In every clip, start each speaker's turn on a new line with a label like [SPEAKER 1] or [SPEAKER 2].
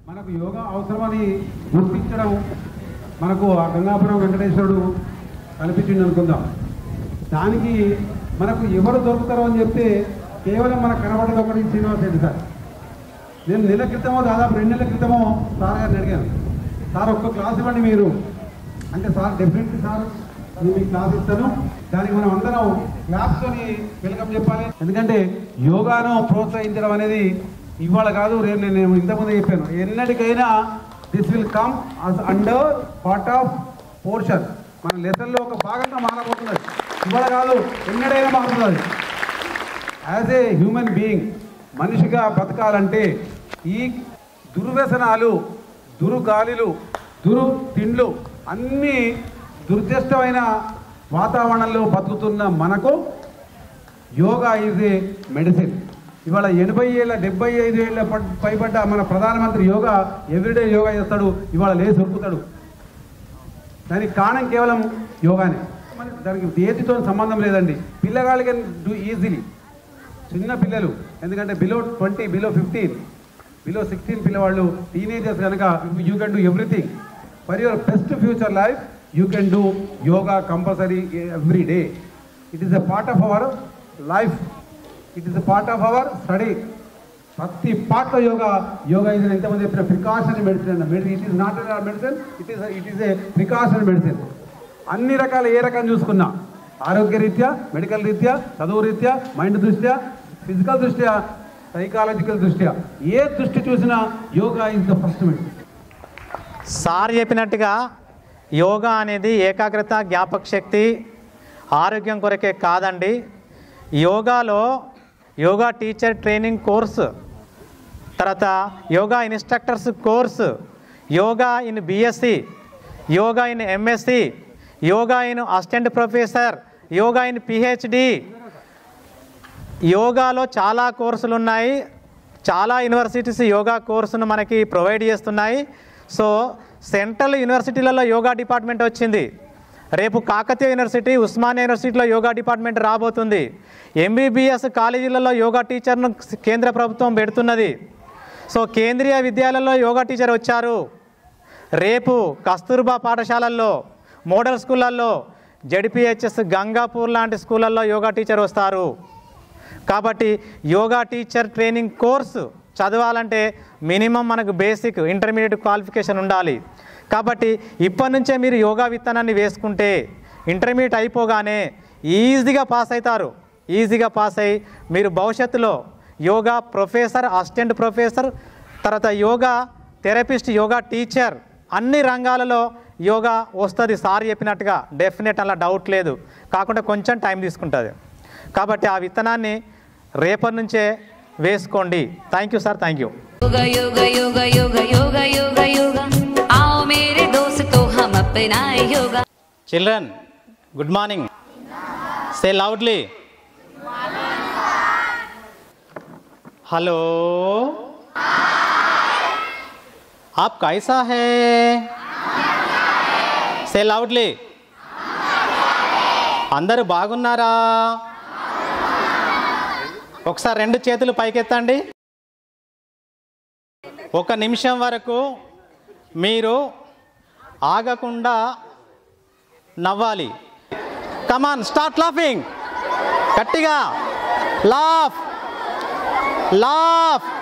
[SPEAKER 1] మనకు యోగా అవసరమని గుర్తించడం మనకు ఆ గంగాపురం వెంకటేశ్వరుడు కల్పించింది అనుకుందాం దానికి మనకు ఎవరు దొరుకుతారో అని చెప్తే కేవలం మనకు కనబడేది ఒకటి శ్రీనివాస్ రెడ్డి సార్ నేను నెల క్రితమో దాదాపు రెండు నెలల క్రితమో సార్ గారిని అడిగాను సార్ ఒక్క క్లాస్ ఇవ్వండి మీరు అంటే సార్ డెఫినెట్లీ సార్ నేను మీకు క్లాస్ ఇస్తాను దానికి మనం అందరం క్లాస్తోని వెల్కమ్ చెప్పాలి ఎందుకంటే యోగాను ప్రోత్సహించడం అనేది ఇవాళ కాదు రేపు నేను ఇంతకుముందే చెప్పాను ఎన్నటికైనా this will come as under part of portion మన లెసన్లో ఒక భాగంగా మారబోతున్నది ఇవాళ కాదు ఎన్నడైనా మారుతుంది యాజ్ ఏ హ్యూమన్ బీయింగ్ మనిషిగా బతకాలంటే ఈ దుర్వ్యసనాలు దురుగాలిలు దురు తిండ్లు అన్నీ దుర్దిష్టమైన వాతావరణంలో బతుకుతున్న మనకు యోగా ఈజ్ ఏ మెడిసిన్ ఇవాళ ఎనభై ఏళ్ళ డెబ్బై ఐదు ఏళ్ళ పడ్- పైబడ్డ మన ప్రధానమంత్రి యోగా ఎవ్రీడే యోగా చేస్తాడు ఇవాళ లేచి ఉరుకుతాడు దానికి కారణం కేవలం యోగానే మరి దానికి ఏజ్తో సంబంధం లేదండి పిల్లగాళ్ళు కెన్ డూ ఈజీలీ చిన్న పిల్లలు ఎందుకంటే below twenty below fifteen below sixteen పిల్లవాళ్ళు టీనేజర్స్ కనుక you can do everything for your best future life you can do yoga compulsory every day it is a part of our life it is a part of our study ప్రతి పార్ట్లో yoga yoga ఇది ఎంతమంది చెప్పిన precautionary medicine అన్న medicine it is not medicine it is it is a precautionary medicine అన్ని రకాల ఏ రకం చూసుకున్నా ఆరోగ్య రీత్యా మెడికల్ రీత్యా చదువు రీత్యా మైండ్ దృష్ట్యా ఫిజికల్ దృష్ట్యా సైకాలజికల్ దృష్ట్యా ఏ దృష్టి చూసినా yoga is the first medicine
[SPEAKER 2] sir చెప్పినట్టుగా యోగా అనేది ఏకాగ్రత జ్ఞాపక శక్తి ఆరోగ్యం కొరకే కాదండి యోగాలో యోగా టీచర్ ట్రైనింగ్ కోర్సు తర్వాత yoga instructors course yoga in BSc yoga in MSc yoga in assistant professor yoga in PhD యోగాలో చాలా కోర్సులు ఉన్నాయి చాలా యూనివర్సిటీస్ యోగా కోర్సును మనకి ప్రొవైడ్ చేస్తున్నాయి సో సెంట్రల్ యూనివర్సిటీలలో యోగా డిపార్ట్మెంట్ వచ్చింది రేపు కాకతీయ యూనివర్సిటీ ఉస్మానియా యూనివర్సిటీలో యోగా డిపార్ట్మెంట్ రాబోతుంది ఎంబీబీఎస్ కాలేజీలలో యోగా టీచర్ను కేంద్ర ప్రభుత్వం పెడుతున్నది సో కేంద్రీయ విద్యాలయాల్లో యోగా టీచర్ వచ్చారు రేపు కస్తూర్బా పాఠశాలల్లో మోడల్ స్కూళ్ళల్లో జడిపిహెచ్ఎస్ గంగాపూర్ లాంటి స్కూళ్ళల్లో యోగా టీచర్ వస్తారు కాబట్టి యోగా టీచర్ ట్రైనింగ్ కోర్సు చదవాలంటే మినిమం మనకు బేసిక్ ఇంటర్మీడియట్ క్వాలిఫికేషన్ ఉండాలి కాబట్టి ఇప్పటి నుంచే మీరు యోగా విత్తనాన్ని వేసుకుంటే ఇంటర్మీడియట్ అయిపోగానే ఈజీగా పాస్ అవుతారు ఈజీగా పాస్ అయ్యి మీరు భవిష్యత్తులో యోగా ప్రొఫెసర్ అసిస్టెంట్ ప్రొఫెసర్ తర్వాత యోగా థెరపిస్ట్ యోగా టీచర్ అన్ని రంగాలలో యోగా వస్తుంది సార్ చెప్పినట్టుగా డెఫినెట్ అలా డౌట్ లేదు కాకుండా కొంచెం టైం తీసుకుంటుంది కాబట్టి ఆ విత్తనాన్ని రేపటి నుంచే వేసుకోండి thank you sir thank you
[SPEAKER 3] yoga yoga yoga yoga yoga yoga yoga आओ मेरे दोस्तों हम अपनाए योगा
[SPEAKER 2] चिल्ड्रन गुड मॉर्निंग से लाउडली हेलो आप कैसा है से लाउडली అందరూ బాగున్నారా ఒకసారి రెండు చేతులు పైకెత్తండి ఒక నిమిషం వరకు మీరు ఆగకుండా నవ్వాలి కమాన్ స్టార్ట్ లాఫింగ్ గట్టిగా లాఫ్ లాఫ్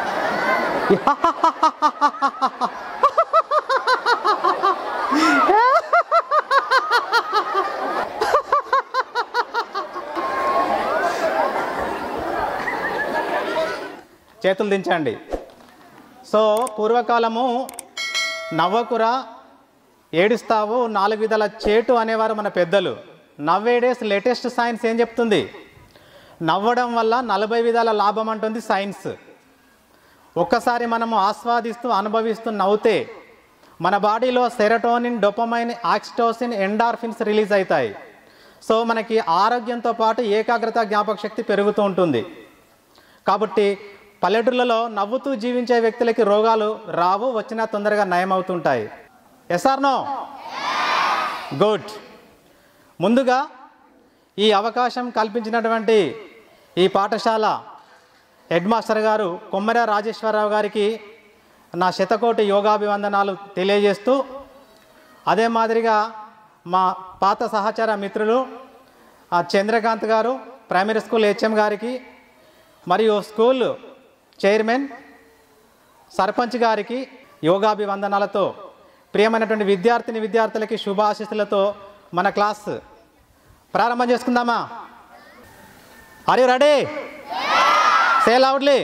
[SPEAKER 2] చేతులు దించండి సో పూర్వకాలము నవ్వకురా ఏడుస్తావు నాలుగు విధాల చేటు అనేవారు మన పెద్దలు నవ్వేడేస్ లేటెస్ట్ సైన్స్ ఏం చెప్తుంది నవ్వడం వల్ల నలభై విధాల లాభం అంటుంది సైన్స్ ఒక్కసారి మనము ఆస్వాదిస్తూ అనుభవిస్తూ నవ్వుతే మన బాడీలో serotonin dopamine oxytocin endorphins release అవుతాయి సో మనకి ఆరోగ్యంతో పాటు ఏకాగ్రత జ్ఞాపక శక్తి పెరుగుతూ ఉంటుంది కాబట్టి పల్లెటూళ్ళలో నవ్వుతూ జీవించే వ్యక్తులకి రోగాలు రావు వచ్చినా తొందరగా నయం అవుతుంటాయి ఎస్ఆర్ నో గుడ్ ముందుగా ఈ అవకాశం కల్పించినటువంటి ఈ పాఠశాల హెడ్ మాస్టర్ గారు కొమ్మర రాజేశ్వరరావు గారికి నా శతకోటి యోగాభివందనాలు తెలియజేస్తూ అదే మాదిరిగా మా పాత సహచర మిత్రులు ఆ చంద్రకాంత్ గారు ప్రైమరీ స్కూల్ హెచ్ఎం గారికి మరియు స్కూల్ చైర్మన్ సర్పంచ్ గారికి యోగాభివందనాలతో ప్రియమైనటువంటి విద్యార్థిని విద్యార్థులకి శుభాశిస్సులతో మన క్లాస్ ప్రారంభం చేసుకుందామా are you ready say loudly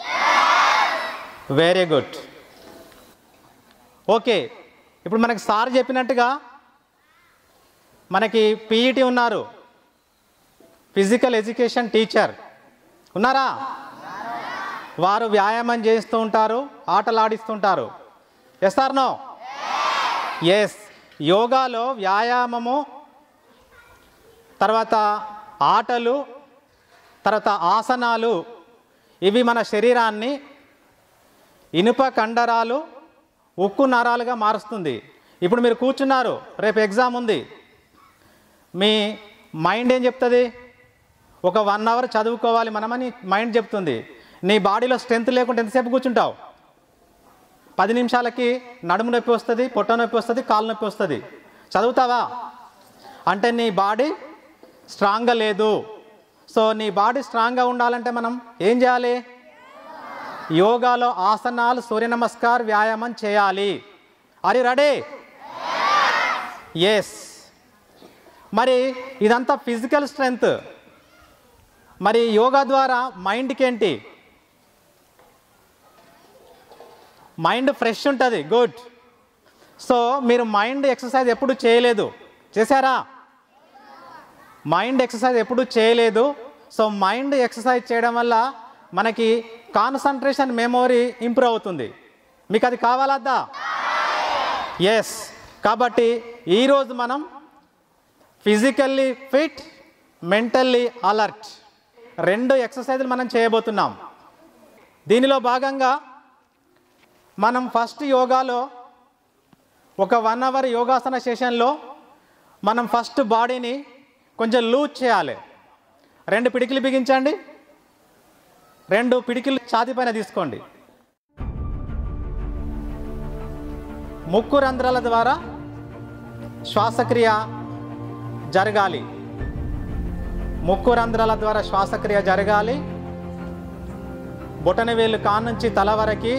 [SPEAKER 2] very good okay ఇప్పుడు మనకి సార్ చెప్పినట్టుగా మనకి పీఈటీ ఉన్నారు ఫిజికల్ ఎడ్యుకేషన్ టీచర్ ఉన్నారా వారు వ్యాయామం చేస్తూ ఉంటారు ఆటలు ఆడిస్తుంటారు ఎస్ ఆర్ నో ఎస్ యోగాలో వ్యాయామము తర్వాత ఆటలు తర్వాత ఆసనాలు ఇవి మన శరీరాన్ని ఇనుప కండరాలు ఉక్కు నరాలుగా మారుస్తుంది ఇప్పుడు మీరు కూర్చున్నారు రేపు ఎగ్జామ్ ఉంది మీ మైండ్ ఏం చెప్తుంది ఒక వన్ అవర్ చదువుకోవాలి మనమని మైండ్ చెప్తుంది నీ బాడీలో స్ట్రెంత్ లేకుంటే ఎంతసేపు కూర్చుంటావు పది నిమిషాలకి నడుము నొప్పి వస్తుంది పొట్ట నొప్పి వస్తుంది కాలు నొప్పి వస్తుంది చదువుతావా అంటే నీ బాడీ స్ట్రాంగ్గా లేదు సో నీ బాడీ స్ట్రాంగ్గా ఉండాలంటే మనం ఏం చేయాలి యోగాలో ఆసనాలు సూర్య నమస్కార్ వ్యాయామం చేయాలి ఆర్ యు రెడీ ఎస్ మరి ఇదంతా ఫిజికల్ స్ట్రెంగ్త్ మరి యోగా ద్వారా మైండ్కి ఏంటి మైండ్ ఫ్రెష్ ఉంటుంది గుడ్ సో మీరు మైండ్ ఎక్సర్సైజ్ ఎప్పుడు చేయలేదు చేశారా మైండ్ ఎక్సర్సైజ్ ఎప్పుడు చేయలేదు సో మైండ్ ఎక్సర్సైజ్ చేయడం వల్ల మనకి కాన్సన్ట్రేషన్ మెమొరీ ఇంప్రూవ్ అవుతుంది మీకు అది కావాలద్దా ఎస్ కాబట్టి ఈరోజు మనం ఫిజికల్లీ ఫిట్ మెంటల్లీ అలర్ట్ రెండు ఎక్సర్సైజులు మనం చేయబోతున్నాం దీనిలో భాగంగా మనం ఫస్ట్ యోగాలో ఒక వన్ అవర్ యోగాసన సెషన్లో మనం ఫస్ట్ బాడీని కొంచెం లూజ్ చేయాలి రెండు పిడికిలు బిగించండి రెండు పిడికిలు ఛాతి పైన తీసుకోండి ముక్కు రంధ్రాల ద్వారా శ్వాసక్రియ జరగాలి ముక్కు రంధ్రాల ద్వారా శ్వాసక్రియ జరగాలి బొటనవేలు కానుంచి తల వరకు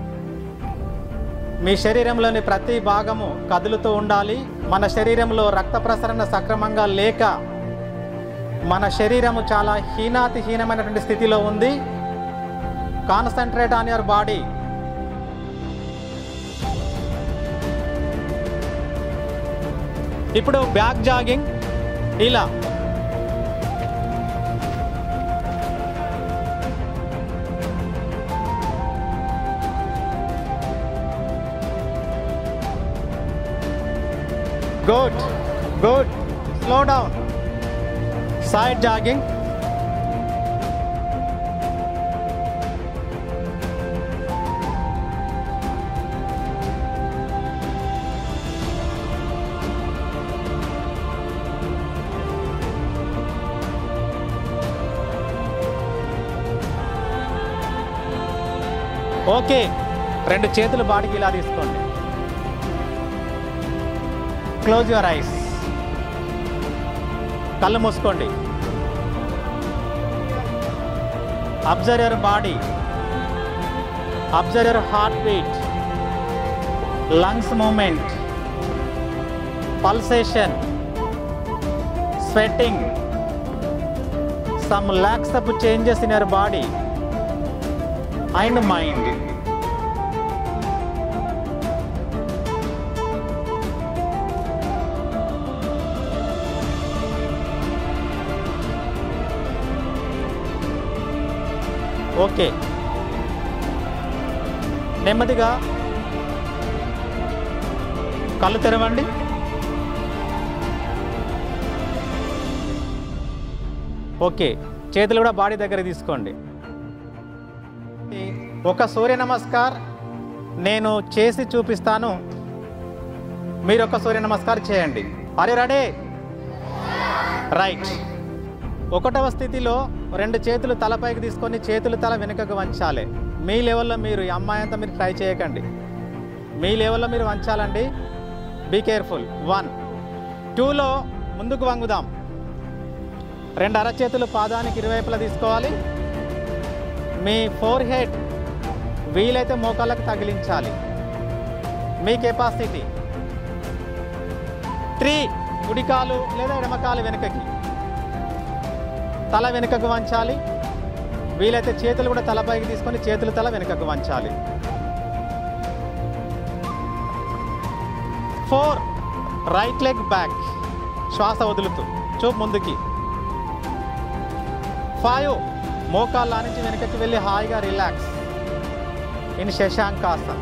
[SPEAKER 2] మీ శరీరంలోని ప్రతి భాగము కదులుతూ ఉండాలి మన శరీరంలో రక్త ప్రసరణ సక్రమంగా లేక మన శరీరము చాలా హీనాతి హీనమైనటువంటి స్థితిలో ఉంది కాన్సన్ట్రేట్ ఆన్ యువర్ బాడీ ఇప్పుడు బ్యాక్ జాగింగ్ ఇలా good good slow down side jogging okay రెండు చేతులు బాడీకి ఇలా తీసుకోండి క్లోజ్ యువర్ ఐస్ కళ్ళు మూసుకోండి observe your body observe your heart beat lungs movement pulsation sweating some లాక్సప్ changes in your body and mind okay నెమ్మదిగా కళ్ళు తెరవండి ఓకే చేతులు కూడా బాడీ దగ్గర తీసుకోండి ఒక సూర్య నమస్కార్ నేను చేసి చూపిస్తాను మీరు ఒక సూర్య నమస్కార్ చేయండి అరే రెడీ రైట్ ఒకటవ స్థితిలో రెండు చేతులు తలపైకి తీసుకొని చేతులు తల వెనుకకు వంచాలి మీ లెవెల్లో మీరు ఈ అమ్మాయి అంతా మీరు ట్రై చేయకండి మీ లెవెల్లో మీరు వంచాలండి బీ కేర్ఫుల్ వన్ టూలో ముందుకు వంగుదాం రెండు అరచేతులు పాదానికి ఇరువైపులా తీసుకోవాలి మీ ఫోర్ హెడ్ వీలైతే మోకాళ్ళకు తగిలించాలి మీ కెపాసిటీ త్రీ కుడికాలు లేదా ఎడమకాలు వెనుకకి తల వెనుకకు వంచాలి వీలైతే చేతులు కూడా తలపైకి తీసుకొని చేతులు తల వెనుకకు వంచాలి ఫోర్ రైట్ లెగ్ బ్యాక్ శ్వాస వదులుతూ చూపు ముందుకి ఫైవ్ మోకాళ్ళ నుంచి వెనుకకి వెళ్ళి హాయిగా రిలాక్స్ ఇన్ శశాంకాసన్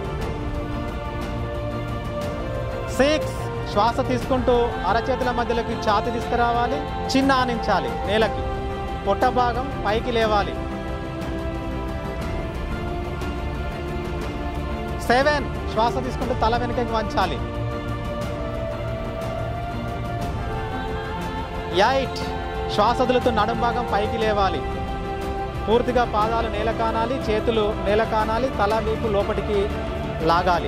[SPEAKER 2] సిక్స్ శ్వాస తీసుకుంటూ అరచేతుల మధ్యలోకి ఛాతి తీసుకురావాలి చిన్న ఆనించాలి నేలకి పొట్ట భాగం పైకి లేవాలి సెవెన్ శ్వాస తీసుకుంటూ తల వెనుకకి వంచాలి ఎయిట్ శ్వాస వదులుతూ నడుం భాగం పైకి లేవాలి పూర్తిగా పాదాలు నేల కానాలి చేతులు నేల కానాలి తల వీపు లోపటికి లాగాలి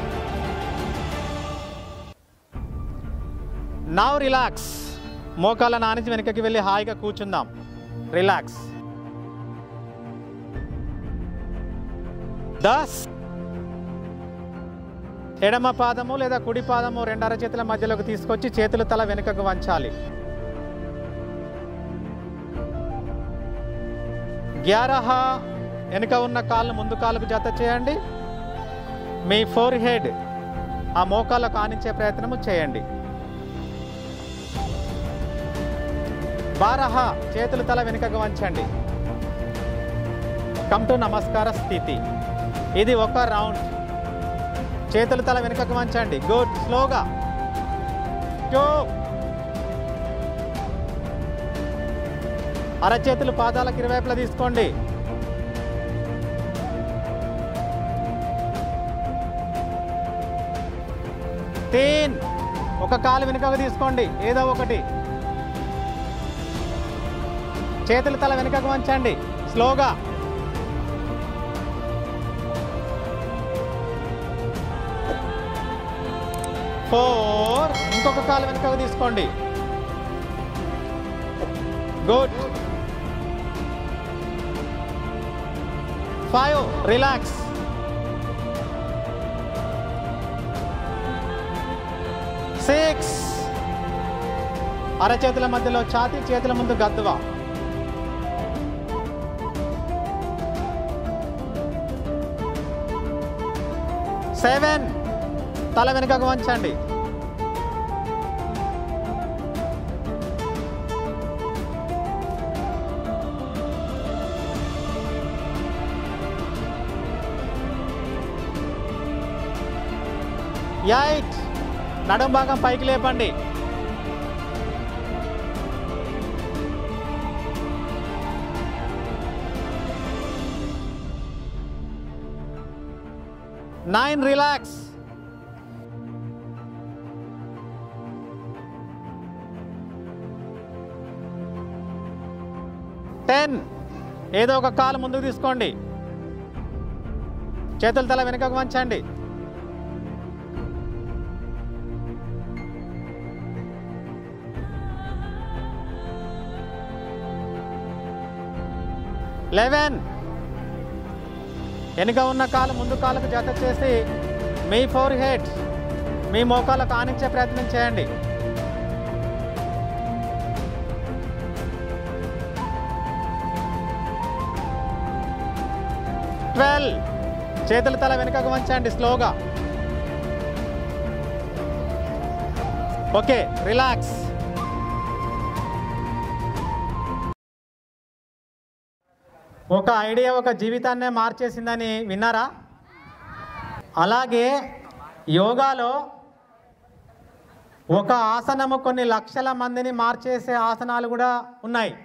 [SPEAKER 2] నవ్ రిలాక్స్ మోకాళ్ళ నానించి వెనకకి వెళ్ళి హాయిగా కూర్చుందాం రిలాక్స్ దస్ ఎడమ పాదము లేదా కుడి పాదము రెండు అరచేతుల మధ్యలోకి తీసుకొచ్చి చేతులు తల వెనుకకు వంచాలి గ్యారహ వెనుక ఉన్న కాళ్ళు ముందు కాళ్ళకు జత చేయండి మీ ఫోర్ హెడ్ ఆ మోకాళ్ళకు ఆనించే ప్రయత్నము చేయండి బారహ చేతులు తల వెనుకకు వంచండి కమ్ టు నమస్కార స్థితి ఇది ఒక రౌండ్ చేతులు తల వెనుకకు వంచండి గుడ్ స్లోగా టూ అరచేతులు పాదాలకు ఇరువైపులా తీసుకోండి తీన్ ఒక కాలు వెనుకకు తీసుకోండి ఏదో ఒకటి చేతులు తల వెనుకకు వంచండి స్లోగా ఫోర్ ఇంకొక కాలు వెనుకకు తీసుకోండి గుడ్ ఫైవ్ రిలాక్స్ సిక్స్ అరచేతుల మధ్యలో ఛాతీ చేతుల ముందు గద్దువ సెవెన్ తల వెనుకకు వంచండి ఎయిట్ నడుం భాగం పైకి లేపండి నైన్ రిలాక్స్ టెన్ ఏదో ఒక కాలు ముందుకు తీసుకోండి చేతుల తల వెనుకకు వంచండి లెవెన్ వెనుక ఉన్న కాలు ముందు కాళ్ళకు జత చేసి మీ ఫోర్ హెడ్ మీ మోకాలకు ఆనించే ప్రయత్నం చేయండి ట్వెల్వ్ చేతుల తల వెనుకకు వంచండి స్లోగా ఓకే రిలాక్స్ ఒక ఐడియా ఒక జీవితాన్నే మార్చేసిందని విన్నారా అలాగే యోగాలో ఒక ఆసనము కొన్ని లక్షల మందిని మార్చేసే ఆసనాలు కూడా ఉన్నాయి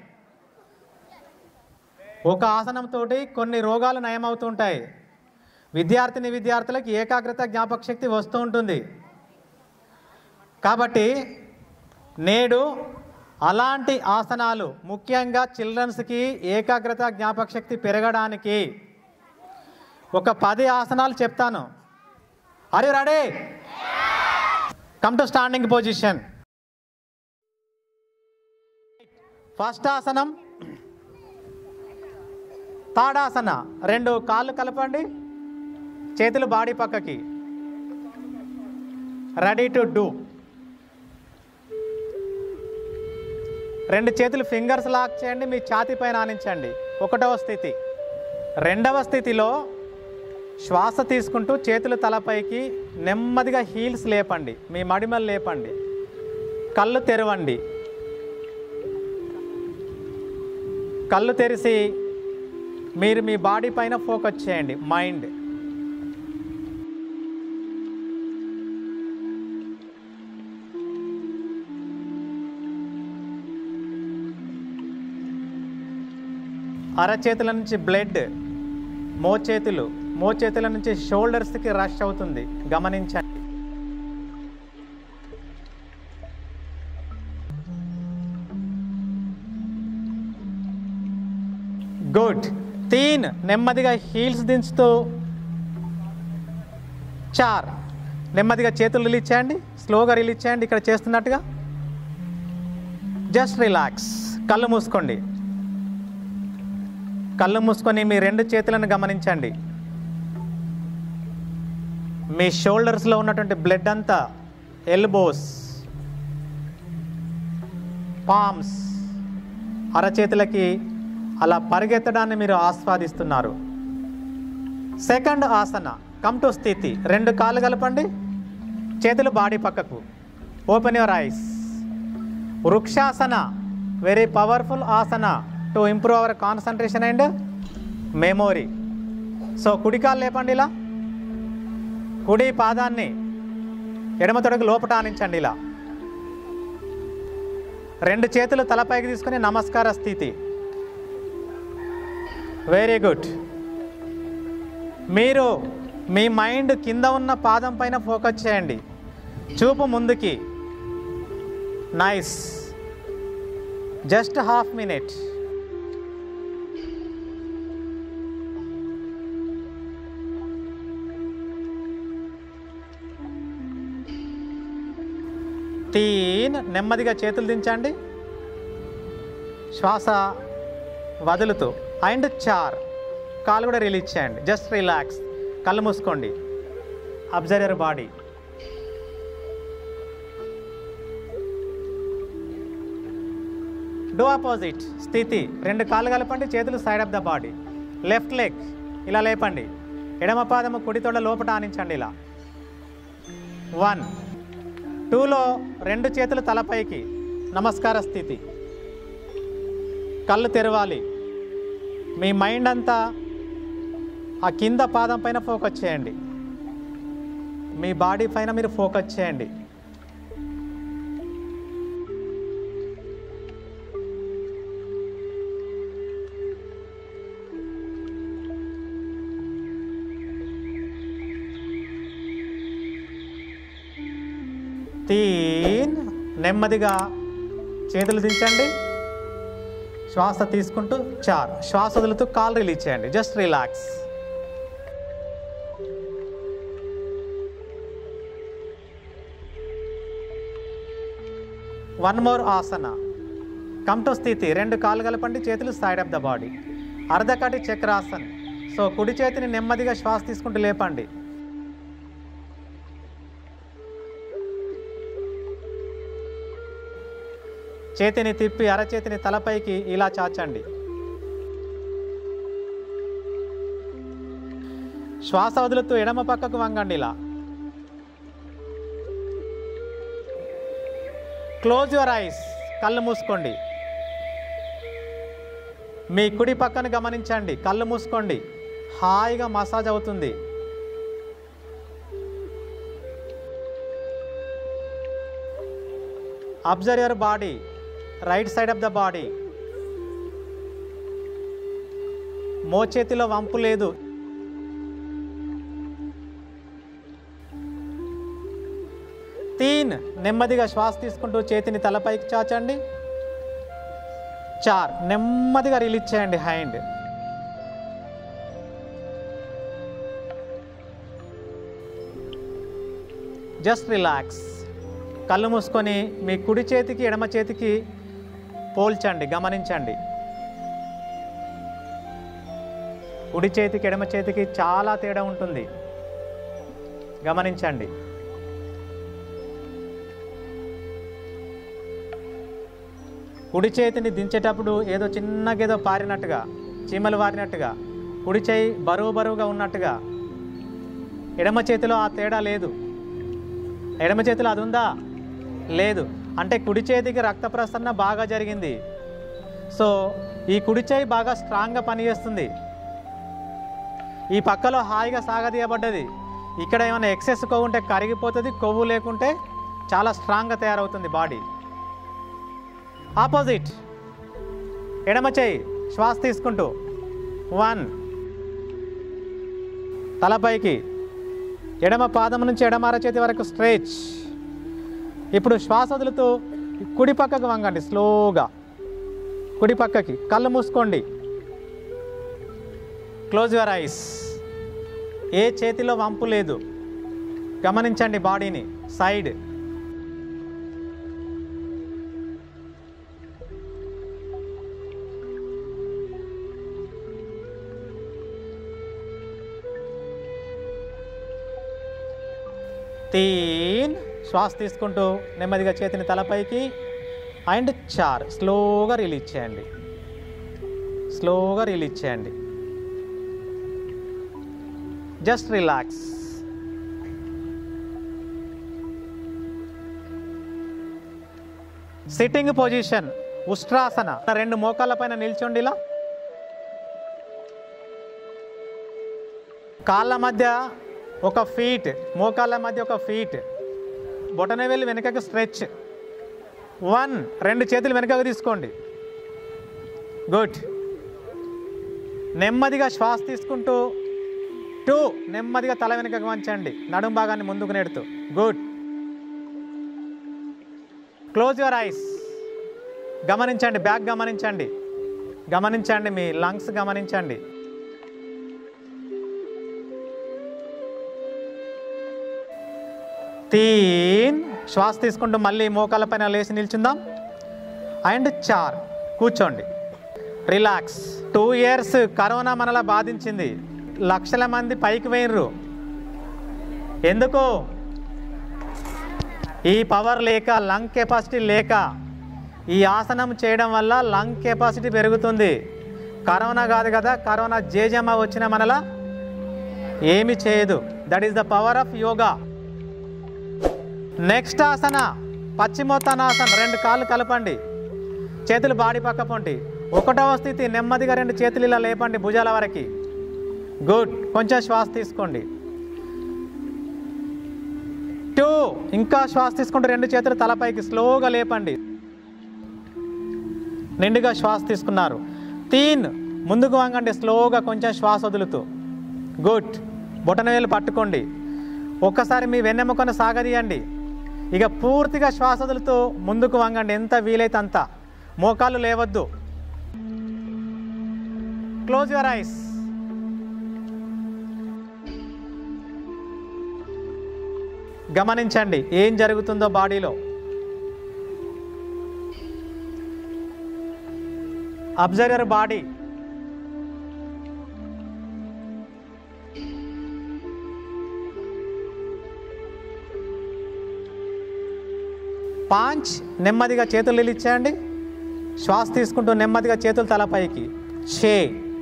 [SPEAKER 2] ఒక ఆసనంతో కొన్ని రోగాలు నయమవుతుంటాయి విద్యార్థిని విద్యార్థులకు ఏకాగ్రత జ్ఞాపక శక్తి వస్తూ ఉంటుంది కాబట్టి నేడు అలాంటి ఆసనాలు ముఖ్యంగా చిల్డ్రన్స్కి ఏకాగ్రత జ్ఞాపక శక్తి పెరగడానికి ఒక పది ఆసనాలు చెప్తాను are you ready come to standing position first ఆసనం తాడాసన రెండు కాళ్ళు కలపండి చేతులు బాడీ పక్కకి రెడీ టు డూ రెండు చేతులు ఫింగర్స్ లాక్ చేయండి మీ ఛాతీ పైన ఆనించండి ఒకటవ స్థితి రెండవ స్థితిలో శ్వాస తీసుకుంటూ చేతులు తలపైకి నెమ్మదిగా హీల్స్ లేపండి మీ మడిమలు లేపండి కళ్ళు తెరవండి కళ్ళు తెరిచి మీరు మీ బాడీ పైన ఫోకస్ చేయండి మైండ్ అరచేతుల నుంచి బ్లడ్ మోచేతులు మోచేతుల నుంచి షోల్డర్స్కి రష్ అవుతుంది గమనించండి గుడ్ తీన్ నెమ్మదిగా హీల్స్ దించుతూ చార్ నెమ్మదిగా చేతులు రిలీజ్ చేయండి స్లోగా రిలీజ్ చేయండి ఇక్కడ చేస్తున్నట్టుగా జస్ట్ రిలాక్స్ కళ్ళు మూసుకోండి కళ్ళు మూసుకొని మీ రెండు చేతులను గమనించండి మీ షోల్డర్స్లో ఉన్నటువంటి బ్లడ్ అంతా ఎల్బోస్ పామ్స్ అరచేతులకి అలా పరిగెత్తడాన్ని మీరు ఆస్వాదిస్తున్నారు సెకండ్ ఆసన కమ్ టు స్థితి రెండు కాళ్ళు కలపండి చేతులు బాడీ పక్కకు open your eyes Vrikshasana very powerful asana to improve our concentration and memory so కుడి కాలు లేపండి ఇలా కుడి పాదాన్ని ఎడమ తొడకు లోపట ఆనించండి ఇలా రెండు చేతులు తలపైకి తీసుకుని నమస్కార స్థితి వెరీ గుడ్ మీరు మీ మైండ్ కింద ఉన్న పాదం పైన ఫోకస్ చేయండి చూపు ముందుకి నైస్ జస్ట్ హాఫ్ మినిట్ తీన్ నెమ్మదిగా చేతులు దించండి శ్వాస వదులుతూ అండ్ చార్ కాలు కూడా రిలీజ్ చేయండి జస్ట్ రిలాక్స్ కళ్ళు మూసుకోండి observe your body do opposite స్థితి రెండు కాళ్ళు కలపండి చేతులు side of the body left leg ఇలా లేపండి ఎడమ పాదము కుడి తొడ లోపట ఆనించండి ఇలా వన్ టూలో రెండు చేతులు తలపైకి నమస్కార స్థితి కళ్ళు తెరవాలి మీ మైండ్ అంతా ఆ కింద పాదం పైన ఫోకస్ చేయండి మీ బాడీ పైన మీరు ఫోకస్ చేయండి తీన్ నెమ్మదిగా చేతులు దించండి శ్వాస తీసుకుంటూ చార్ శ్వాస వదులుతూ కాలు రిలీజ్ చేయండి just relax one more asana come to స్థితి రెండు కాళ్ళు కలపండి చేతులు side of the body Ardhakati Chakrasan so కుడి చేతిని నెమ్మదిగా శ్వాస తీసుకుంటూ లేపండి చేతిని తిప్పి అరచేతిని తలపైకి ఇలా చాచండి శ్వాస వదులుతూ ఎడమ పక్కకు వంగండి ఇలా క్లోజ్ యువర్ ఐస్ కళ్ళు మూసుకోండి మీ కుడి పక్కన గమనించండి కళ్ళు మూసుకోండి హాయిగా మసాజ్ అవుతుంది observe your body right side of the body మోచేతిలో వంపు లేదు తీన్ నెమ్మదిగా శ్వాస తీసుకుంటూ చేతిని తలపైకి చాచండి చార్ నెమ్మదిగా రిలీజ్ చేయండి హ్యాండ్ జస్ట్ రిలాక్స్ కళ్ళు మూసుకొని మీ కుడి చేతికి ఎడమ చేతికి పోల్చండి గమనించండి కుడి చేతికి ఎడమ చేతికి చాలా తేడా ఉంటుంది గమనించండి కుడి చేతిని దించేటప్పుడు ఏదో చిన్నగేదో పారినట్టుగా చీమలు వారినట్టుగా కుడి చేయి బరువు బరువుగా ఉన్నట్టుగా ఎడమ చేతిలో ఆ తేడా లేదు ఎడమ చేతిలో అది ఉందా లేదు అంటే కుడి చేతికి రక్త ప్రసరణ బాగా జరిగింది సో ఈ కుడి చేయి బాగా స్ట్రాంగ్గా పనిచేస్తుంది ఈ పక్కలో హాయిగా సాగదీయబడ్డది ఇక్కడ ఏమైనా ఎక్సెస్ కొవ్వు ఉంటే కరిగిపోతుంది కొవ్వు లేకుంటే చాలా స్ట్రాంగ్గా తయారవుతుంది బాడీ ఆపోజిట్ ఎడమ చేయి శ్వాస తీసుకుంటూ వన్ తలపైకి ఎడమ పాదం నుంచి ఎడమ అరచేతి వరకు స్ట్రెచ్ ఇప్పుడు శ్వాస వదులుతూ కుడి పక్కకు వంగండి స్లోగా కుడి పక్కకి కళ్ళు మూసుకోండి క్లోజ్ యువర్ ఐస్ ఏ చేతిలో వంపు లేదు గమనించండి బాడీని సైడ్ తీన్ శ్వాస తీసుకుంటూ నెమ్మదిగా చేతిని తలపైకి అండ్ చార్ స్లోగా రిలీజ్ చేయండి స్లోగా రిలీజ్ చేయండి just relax sitting position Ushtrasana రెండు మోకాళ్ళ పైన నిల్చోండి ఇలా కాళ్ళ మధ్య ఒక ఫీట్ మోకాళ్ళ మధ్య ఒక ఫీట్ బొటనవేలు వెనుకకి స్ట్రెచ్ వన్ రెండు చేతులు వెనుకకు తీసుకోండి గుడ్ నెమ్మదిగా శ్వాస తీసుకుంటూ టూ నెమ్మదిగా తల వెనుకకు వంచండి నడుం భాగాన్ని ముందుకు నెడుతూ గుడ్ క్లోజ్ యువర్ ఐస్ గమనించండి బ్యాక్ గమనించండి గమనించండి మీ లంగ్స్ గమనించండి తీన్ శ్వాస తీసుకుంటూ మళ్ళీ మోకాళ్ళ పైన లేచి నిల్చుందాం అండ్ చార్ కూర్చోండి రిలాక్స్ టూ ఇయర్స్ కరోనా మనలా బాధించింది లక్షల మంది పైకి పోయినరు ఎందుకు ఈ పవర్ లేక లంగ్ కెపాసిటీ లేక ఈ ఆసనం చేయడం వల్ల లంగ్ కెపాసిటీ పెరుగుతుంది కరోనా కాదు కదా కరోనా జేజమ్మ వచ్చిన మనలా ఏమి చేయదు that is the power of yoga next asana Paschimottanasana రెండు కాళ్ళు కలపండి చేతులు బాడీ పక్క పొంటి ఒకటవ స్థితి నెమ్మదిగా రెండు చేతులు ఇలా లేపండి భుజాల వరకు గుడ్ కొంచెం శ్వాస తీసుకోండి టూ ఇంకా శ్వాస తీసుకుంటూ రెండు చేతులు తలపైకి స్లోగా లేపండి నిండుగా శ్వాస తీసుకున్నారు తీన్ ముందుకు వంగండి స్లోగా కొంచెం శ్వాస వదులుతూ గుడ్ బొటనవేలు పట్టుకోండి ఒక్కసారి మీ వెన్నెముకను సాగదీయండి ఇక పూర్తిగా శ్వాస వదులుతూ ముందుకు వంగండి ఎంత వీలైతే అంత మోకాళ్ళు లేవద్దు క్లోజ్ యువర్ ఐస్ గమనించండి ఏం జరుగుతుందో బాడీలో అబ్జర్వ్ యర్ బాడీ పాంచ్ నెమ్మదిగా చేతులు నిలిచేయండి శ్వాస తీసుకుంటూ నెమ్మదిగా చేతులు తలపైకి షే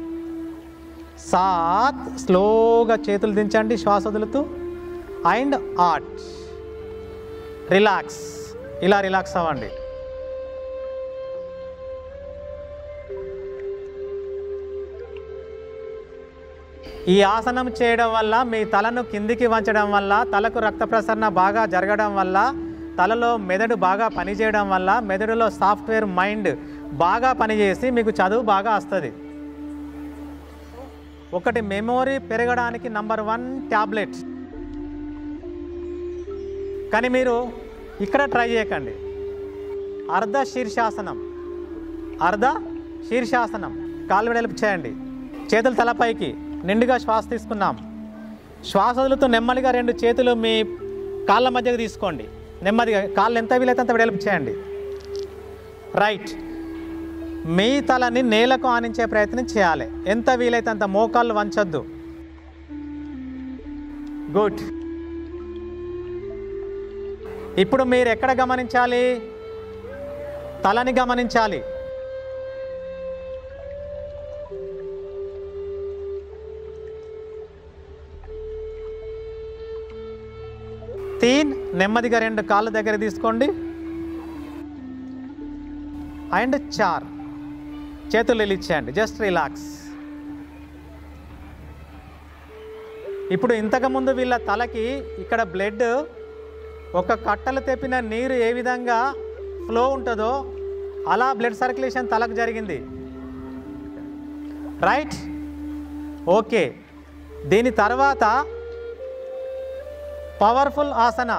[SPEAKER 2] సాత్ స్లోగా చేతులు దించండి శ్వాస వదులుతూ అండ్ ఆట్ రిలాక్స్ ఇలా రిలాక్స్ అవ్వండి ఈ ఆసనం చేయడం వల్ల మీ తలను కిందికి వంచడం వల్ల తలకు రక్త ప్రసరణ బాగా జరగడం వల్ల తలలో మెదడు బాగా పనిచేయడం వల్ల మెదడులో సాఫ్ట్వేర్ మైండ్ బాగా పనిచేసి మీకు చదువు బాగా వస్తుంది ఒకటి మెమొరీ పెరగడానికి నంబర్ వన్ ట్యాబ్లెట్ కానీ మీరు ఇక్కడ ట్రై చేయకండి అర్ధ శీర్షాసనం అర్ధ శీర్షాసనం కాళ్ళు వెడల్పు చేయండి చేతులు తలపైకి నిండుగా శ్వాస తీసుకున్నాం శ్వాస వదులుతూ నెమ్మదిగా రెండు చేతులు మీ కాళ్ళ మధ్యకి తీసుకోండి నెమ్మదిగా కాళ్ళు ఎంత వీలైతే అంత వెడల్పు చేయండి రైట్ మీ తలని నేలకు ఆనించే ప్రయత్నం చేయాలి ఎంత వీలైతే అంత మోకాళ్ళు వంచొద్దు గుడ్ ఇప్పుడు మీరు ఎక్కడ గమనించాలి తలని గమనించాలి తీన్ నెమ్మదిగా రెండు కాళ్ళ దగ్గర తీసుకోండి అండ్ చార్ చేతులు ఇచ్చేయండి జస్ట్ రిలాక్స్ ఇప్పుడు ఇంతకుముందు వీళ్ళ తలకి ఇక్కడ బ్లడ్ ఒక కట్టలు తెప్పిన నీరు ఏ విధంగా ఫ్లో ఉంటుందో అలా బ్లడ్ సర్క్యులేషన్ తలకు జరిగింది రైట్ ఓకే దీని తర్వాత పవర్ఫుల్ ఆసన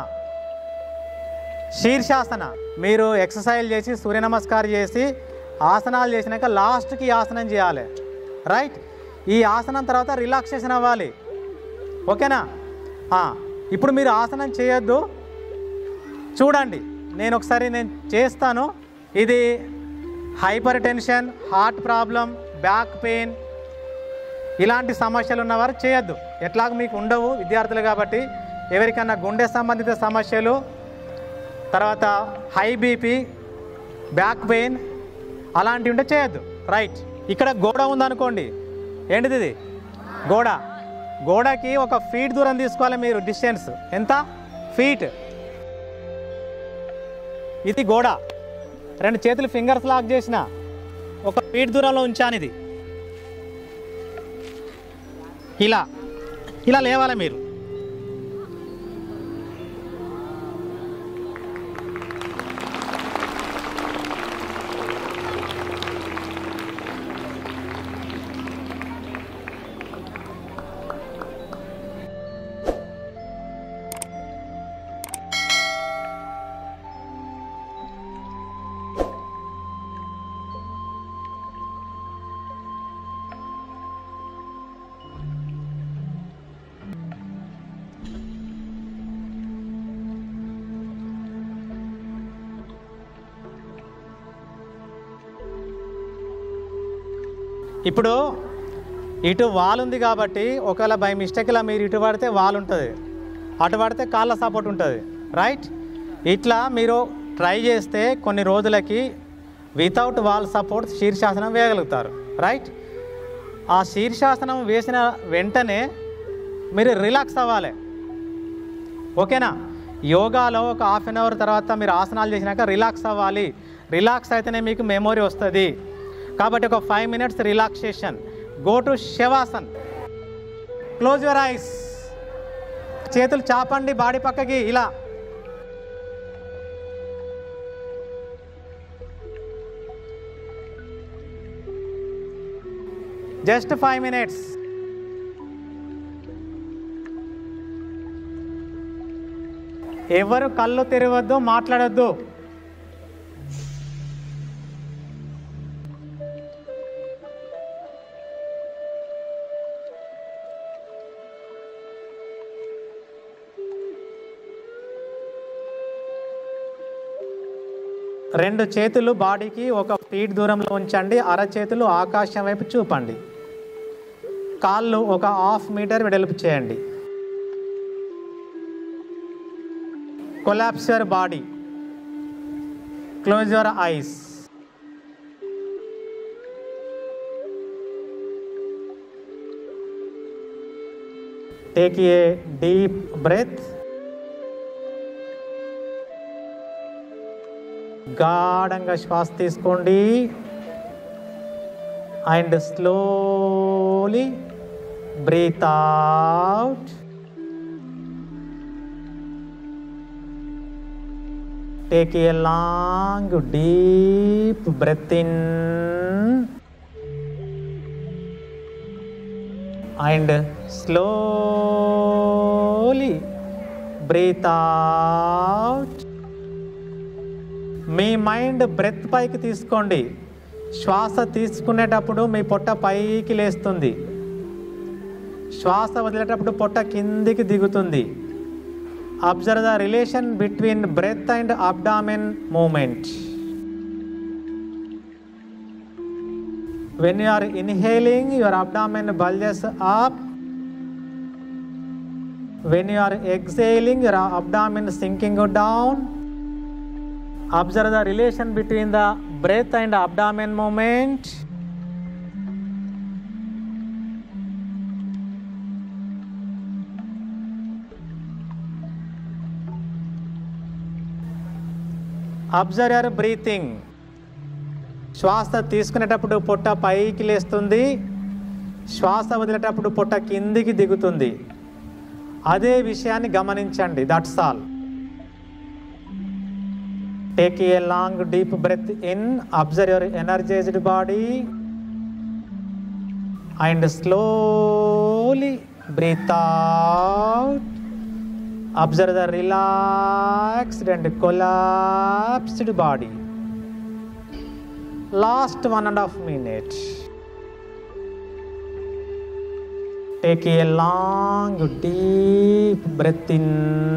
[SPEAKER 2] శీర్షాసన మీరు ఎక్సర్సైజ్ చేసి సూర్య నమస్కారం చేసి ఆసనాలు చేసినాక లాస్ట్కి ఈ ఆసనం చేయాలి రైట్ ఈ ఆసనం తర్వాత రిలాక్సేషన్ అవ్వాలి ఓకేనా ఆ, ఇప్పుడు మీరు ఆసనం చేయొద్దు చూడండి నేను ఒకసారి నేను చేస్తాను ఇది hypertension heart problem back pain ఇలాంటి సమస్యలు ఉన్నవారు చేయొద్దు ఎట్లాగ మీకు ఉండవు విద్యార్థులు కాబట్టి ఎవరికన్నా గుండె సంబంధిత సమస్యలు తర్వాత హై బీపీ బ్యాక్ పెయిన్ అలాంటివి ఉంటే చేయొద్దు రైట్ ఇక్కడ గోడ ఉందనుకోండి ఏంటిది ఇది గోడ గోడకి ఒక ఫీట్ దూరం తీసుకోవాలి మీరు డిస్టెన్స్ ఎంత ఫీట్ ఇది గోడ రెండు చేతులు ఫింగర్స్ లాక్ చేసిన ఒక ఫీట్ దూరంలో ఉంచాను ఇది ఇలా ఇలా లేవాలి మీరు ఇప్పుడు ఇటు వాల్ ఉంది కాబట్టి ఒకవేళ బై మిస్టేక్లా మీరు ఇటు పడితే వాల్ ఉంటుంది అటు పడితే కాళ్ళ సపోర్ట్ ఉంటుంది రైట్ ఇట్లా మీరు ట్రై చేస్తే కొన్ని రోజులకి వితౌట్ వాల్ సపోర్ట్ శీర్షాసనం వేయగలుగుతారు రైట్ ఆ శీర్షాసనం వేసిన వెంటనే మీరు రిలాక్స్ అవ్వాలి ఓకేనా యోగాలో ఒక హాఫ్ అన్ అవర్ తర్వాత మీరు ఆసనాలు చేసినాక రిలాక్స్ అవ్వాలి రిలాక్స్ అయితేనే మీకు మెమొరీ వస్తుంది కాబట్టి ఒక five minutes relaxation go to Shavasan close your eyes చేతులు చాపండి బాడీ పక్కకి ఇలా జస్ట్ ఫైవ్ మినిట్స్ ఎవరు కళ్ళు తెరవద్దు మాట్లాడొద్దు రెండు చేతులు బాడీకి ఒక ఫీట్ దూరంలో ఉంచండి అరచేతులు ఆకాశం వైపు చూపండి కాళ్ళు ఒక హాఫ్ మీటర్ వెడల్పు చేయండి collapse your body close your eyes take a deep breath గాఢంగా శ్వాస తీసుకోండి and slowly breathe out take a long deep breath in and slowly breathe out మీ మైండ్ బ్రెత్ పైకి తీసుకోండి శ్వాస తీసుకునేటప్పుడు మీ పొట్ట పైకి లేస్తుంది శ్వాస వదిలేటప్పుడు పొట్ట కిందికి దిగుతుంది Observe the relation between breath and abdomen movement. When you are inhaling, your abdomen bulges up. When you are exhaling, your abdomen sinking down. Observe the relation between the breath and abdomen movement. Observe your breathing శ్వాస తీసుకునేటప్పుడు పొట్ట పైకి లేస్తుంది శ్వాస వదిలేటప్పుడు పొట్ట కిందికి దిగుతుంది అదే విషయాన్ని గమనించండి that's all take a long deep breath in observe your energised body and slowly breathe out Observe the relaxed and collapsed body. Last one and a half minute. Take a long, deep breath in.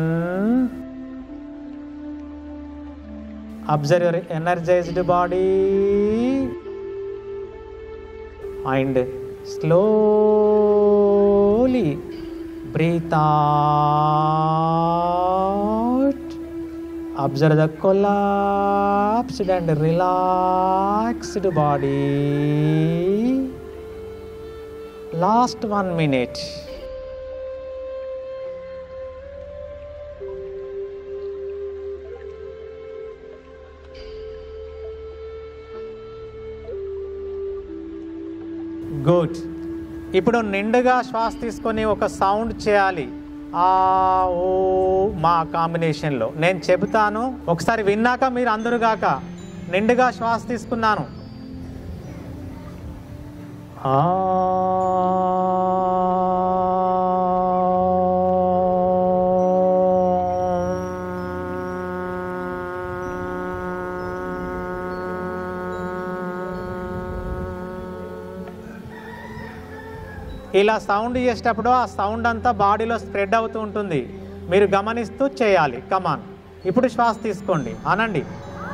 [SPEAKER 2] Observe your energized body and slowly breathe out. Observe the collapsed and relaxed body. Last one minute. Good ఇప్పుడు నిండుగా శ్వాస తీసుకొని ఒక sound చేయాలి ఆ ఓ మా కాంబినేషన్లో నేను చెబుతాను ఒకసారి విన్నాక మీరు అందరూ గాక నిండుగా శ్వాస తీసుకున్నాను ఆ ఇలా సౌండ్ చేసేటప్పుడు ఆ సౌండ్ అంతా బాడీలో స్ప్రెడ్ అవుతూ ఉంటుంది మీరు గమనిస్తూ చేయాలి కమాన్ ఇప్పుడు శ్వాస తీసుకోండి అనండి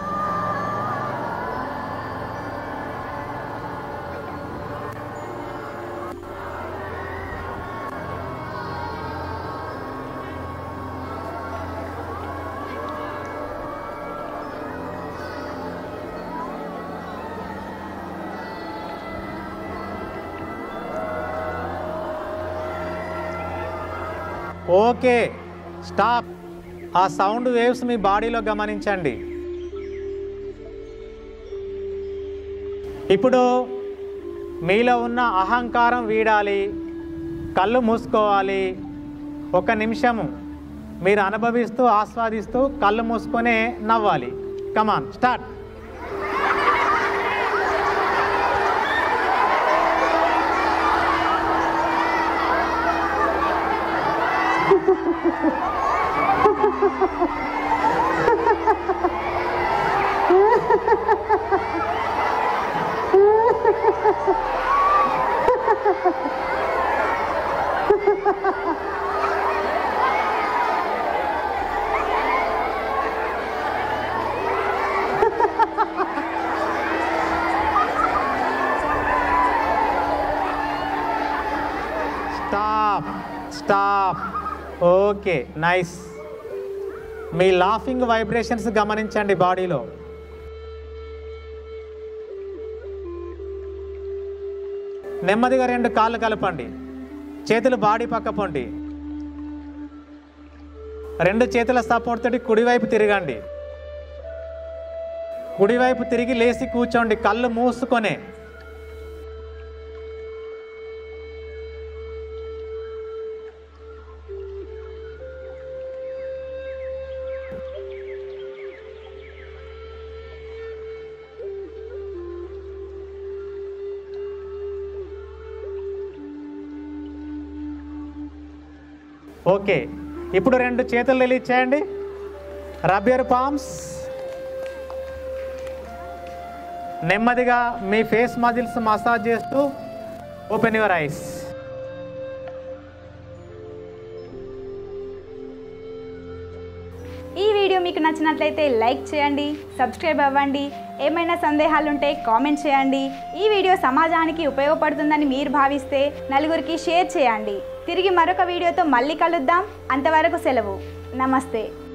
[SPEAKER 2] ఓకే స్టాప్ ఆ సౌండ్ వేవ్స్ మీ బాడీలో గమనించండి ఇప్పుడు మీలో ఉన్న అహంకారం వీడాలి కళ్ళు మూసుకోవాలి ఒక నిమిషము మీరు అనుభవిస్తూ ఆస్వాదిస్తూ కళ్ళు మూసుకొనే నవ్వాలి come on start stop stop okay nice మీ లాఫింగ్ వైబ్రేషన్స్ గమనించండి బాడీలో నెమ్మదిగా రెండు కాళ్ళు కలపండి చేతులు బాడీ పక్క పొండి రెండు చేతుల సపోర్ట్ తోటి కుడివైపు తిరగండి కుడివైపు తిరిగి లేచి కూర్చోండి కళ్ళు మూసుకొనే ఓకే ఇప్పుడు రెండు చేతులు రిలీజ్ చేయండి రబ్ యువర్ పామ్స్ నెమ్మదిగా మీ ఫేస్ మజిల్స్ మసాజ్ చేస్తూ ఓపెన్ యువర్ ఐస్
[SPEAKER 4] మీకు నచ్చినట్లయితే లైక్ చేయండి సబ్స్క్రైబ్ అవ్వండి ఏమైనా సందేహాలు ఉంటే కామెంట్ చేయండి ఈ వీడియో సమాజానికి ఉపయోగపడుతుందని మీరు భావిస్తే నలుగురికి షేర్ చేయండి తిరిగి మరొక వీడియోతో మళ్ళీ కలుద్దాం అంతవరకు సెలవు నమస్తే